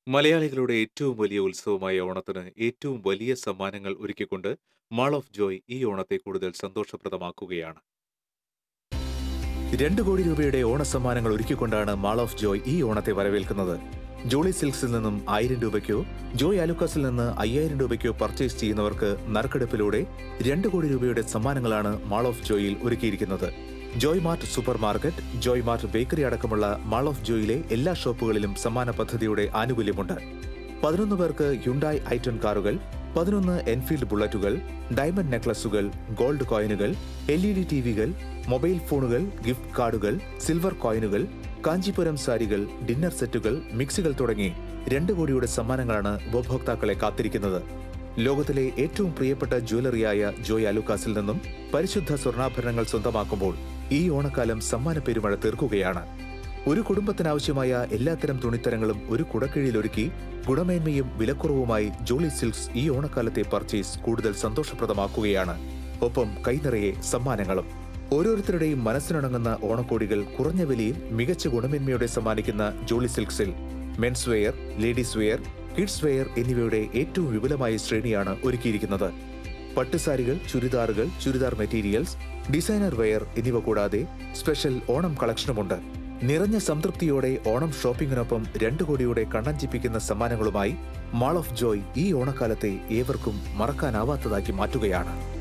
മലയാളികളുടെ ഏറ്റവും വലിയ ഉത്സവമായ ഓണത്തിന് ഏറ്റവും വലിയ സമ്മാനങ്ങൾ ഒരുക്കിക്കൊണ്ട് മാൾ ഓഫ് ജോയ് ഈ ഓണത്തെ കൂടുതൽ സന്തോഷപ്രദമാക്കുകയാണ് രണ്ട് കോടി രൂപയുടെ ഓണസമ്മാനങ്ങൾ ഒരുക്കിക്കൊണ്ടാണ് മാൾ ഓഫ് ജോയ് ഈ ഓണത്തെ വരവേൽക്കുന്നത് ജോളി സിൽക്സിൽ നിന്നും ആയിരം രൂപയ്ക്കോ ജോയ് ആലുക്കാസിൽ നിന്ന് അയ്യായിരം രൂപയ്ക്കോ പർച്ചേസ് ചെയ്യുന്നവർക്ക് നറുക്കെടുപ്പിലൂടെ രണ്ട് കോടി രൂപയുടെ സമ്മാനങ്ങളാണ് മാൾ ഓഫ് ജോയിൽ ഒരുക്കിയിരിക്കുന്നത് Joy mart super market Joy mart bakery അടക്കമുള്ള മാൾ ഓഫ് ജോയിലെ എല്ലാ ഷോപ്പുകളിലും സമ്മാന പദ്ധതിയുടെ ആനുകൂല്യമുണ്ട് പതിനൊന്ന് പേർക്ക് യുണ്ടായ് ഐറ്റൺ കാറുകൾ പതിനൊന്ന് എൻഫീൽഡ് ബുള്ളറ്റുകൾ ഡയമണ്ട് നെക്ലസുകൾ ഗോൾഡ് കോയിനുകൾ എൽ ഇ ഡി ടി വികൾ മൊബൈൽ ഫോണുകൾ ഗിഫ്റ്റ് കാർഡുകൾ സിൽവർ കോയിനുകൾ കാഞ്ചീപുരം സാരികൾ ഡിന്നർ സെറ്റുകൾ മിക്സികൾ തുടങ്ങി രണ്ട് കോടിയുടെ സമ്മാനങ്ങളാണ് ഉപഭോക്താക്കളെ കാത്തിരിക്കുന്നത് ലോകത്തിലെ ഏറ്റവും പ്രിയപ്പെട്ട ജ്വല്ലറിയായ ജോയ് അലുക്കാസിൽ നിന്നും പരിശുദ്ധ സ്വർണ്ണാഭരണങ്ങൾ സ്വന്തമാക്കുമ്പോൾ ഈ ഓണക്കാലം സമ്മാന പെരുമഴ തീർക്കുകയാണ് ഒരു കുടുംബത്തിനാവശ്യമായ എല്ലാത്തരം തുണിത്തരങ്ങളും ഒരു കുടക്കീഴിലൊരുക്കി ഗുണമേന്മയും വിലക്കുറവുമായി ജോളി സിൽക്സ് ഈ ഓണക്കാലത്തെ പർച്ചേസ് കൂടുതൽ സന്തോഷപ്രദമാക്കുകയാണ് ഒപ്പം കൈനിറയെ സമ്മാനങ്ങളും ഓരോരുത്തരുടെയും മനസ്സിനിണങ്ങുന്ന ഓണക്കോടികൾ കുറഞ്ഞ വിലയിൽ മികച്ച ഗുണമേന്മയോടെ സമ്മാനിക്കുന്ന ജോളി സിൽക്സിൽ men's wear ladies wear kids wear എന്നിവയുടെ ഏറ്റവും വിപുലമായ ശ്രേണിയാണ് ഒരുക്കിയിരിക്കുന്നത് പട്ടുസാരികൾ ചുരിദാറുകൾ ചുരിദാർ മെറ്റീരിയൽസ് ഡിസൈനർ വെയർ എന്നിവ കൂടാതെ സ്പെഷ്യൽ ഓണം കളക്ഷനുമുണ്ട് നിറഞ്ഞ സംതൃപ്തിയോടെ ഓണം ഷോപ്പിംഗിനൊപ്പം രണ്ട് കോടിയുടെ കണ്ണഞ്ചിപ്പിക്കുന്ന സമ്മാനങ്ങളുമായി മാൾ ഓഫ് ജോയ് ഈ ഓണക്കാലത്തെ ഏവർക്കും മറക്കാനാവാത്തതാക്കി മാറ്റുകയാണ്